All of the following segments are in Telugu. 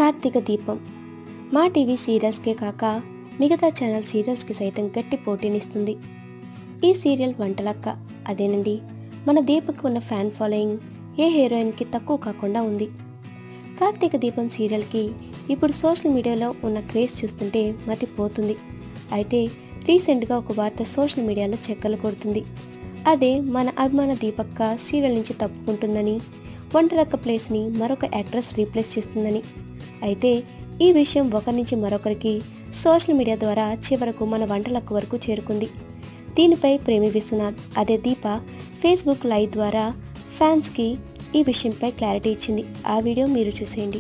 కార్తీక దీపం మా టీవీ సీరియల్స్కే కాక మిగతా ఛానల్ సీరియల్స్కి సైతం గట్టి పోటీనిస్తుంది ఈ సీరియల్ వంటలక్క అదేనండి మన దీపక్ ఉన్న ఫ్యాన్ ఫాలోయింగ్ ఏ హీరోయిన్కి తక్కువ కాకుండా ఉంది కార్తీక దీపం సీరియల్కి ఇప్పుడు సోషల్ మీడియాలో ఉన్న క్రేజ్ చూస్తుంటే మతిపోతుంది అయితే రీసెంట్గా ఒక వార్త సోషల్ మీడియాలో చెక్కలు కొడుతుంది అదే మన అభిమాన దీపక్క సీరియల్ నుంచి తప్పుకుంటుందని వంటలక్క ప్లేస్ని మరొక యాక్ట్రెస్ రీప్లేస్ చేస్తుందని అయితే ఈ విషయం ఒకరి నుంచి మరొకరికి సోషల్ మీడియా ద్వారా చివరకు మన వంటలక్క వరకు చేరుకుంది దీనిపై ప్రేమి విశ్వనాథ్ అదే దీప ఫేస్బుక్ లైవ్ ద్వారా ఫ్యాన్స్కి ఈ విషయంపై క్లారిటీ ఇచ్చింది ఆ వీడియో మీరు చూసేయండి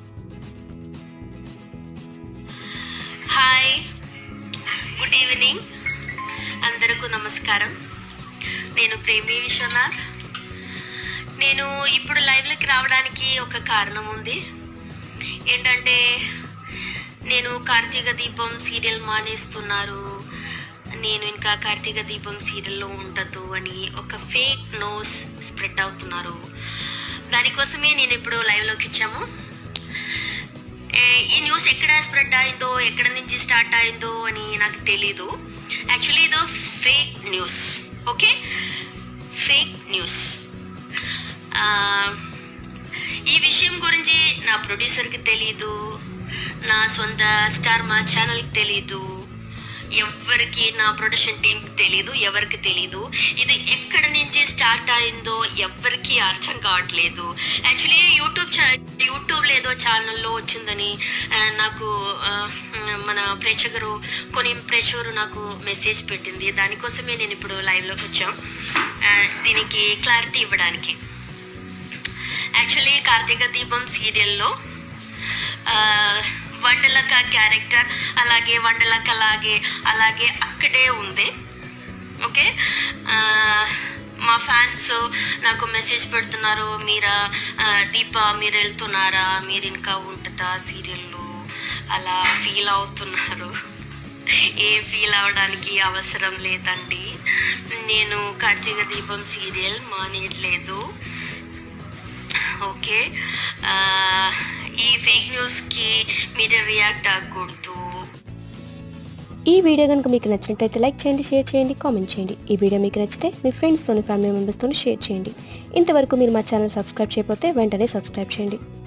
హాయ్ గుడ్ ఈవినింగ్ అందరికీ నమస్కారం నేను ప్రేమి విశ్వనాథ్ నేను ఇప్పుడు లైవ్లోకి రావడానికి ఒక కారణం ఉంది ఏంటంటే నేను కార్తీక దీపం సీరియల్ మానేస్తున్నారు నేను ఇంకా కార్తీక దీపం సీరియల్లో ఉండదు అని ఒక ఫేక్ నోస్ స్ప్రెడ్ అవుతున్నారు దానికోసమే నేను ఇప్పుడు లైవ్లోకి వచ్చాము ఏ- ఈ న్యూస్ ఎక్కడ స్ప్రెడ్ అయిందో ఎక్కడ నుంచి స్టార్ట్ అయిందో అని నాకు తెలీదు యాక్చువల్లీ ఇది fake news okay fake news ఈ విషయం గురించి నా ప్రొడ్యూసర్కి తెలీదు నా సొంత స్టార్ మా ఛానల్కి తెలీదు ఎవరికి నా ప్రొడక్షన్ టీంకి తెలీదు ఎవరికి తెలీదు ఇది ఎక్కడి నుంచి స్టార్ట్ అయిందో ఎవరికి అర్థం కావట్లేదు యాక్చువల్లీ యూట్యూబ్ ఛా యూట్యూబ్లో ఏదో ఛానల్లో వచ్చిందని ఆ, నాకు ఆ, మన ప్రేక్షకులు కొన్ని ప్రేక్షకులు నాకు మెసేజ్ పెట్టింది దానికోసమే నేను ఇప్పుడు లైవ్లోకి వచ్చాం ఆ, దీనికి క్లారిటీ ఇవ్వడానికి యాక్చువల్లీ కార్తీక దీపం సీరియల్లో ఆ, వండలక క్యారెక్టర్ అలాగే వండలక అలాగే అలాగే అక్కడే ఉంది ఓకే ఆ, మా ఫ్యాన్స్ నాకు మెసేజ్ పెడుతున్నారు మీరా ఆ, దీప మీరు వెళ్తున్నారా మీరు ఇంకా ఉంటుందా సీరియల్లో అలా ఫీల్ అవుతున్నారు ఏ ఫీల్ అవడానికి అవసరం లేదండి నేను కార్తీక దీపం సీరియల్ మానేయట్లేదు ఓకే ఆ, ఈ ఫేక్ న్యూస్కి మీరు రియాక్ట్ అవ్వకూడదు ఈ వీడియో కనుక మీకు నచ్చినట్లయితే లైక్ చేయండి షేర్ చేయండి కామెంట్ చేయండి ఈ వీడియో మీకు నచ్చితే మీ ఫ్రెండ్స్తోని ఫ్యామిలీ మెంబర్స్తో షేర్ చేయండి ఇంతవరకు మీరు మా ఛానల్ సబ్స్క్రైబ్ చేయకపోతే వెంటనే సబ్స్క్రైబ్ చేయండి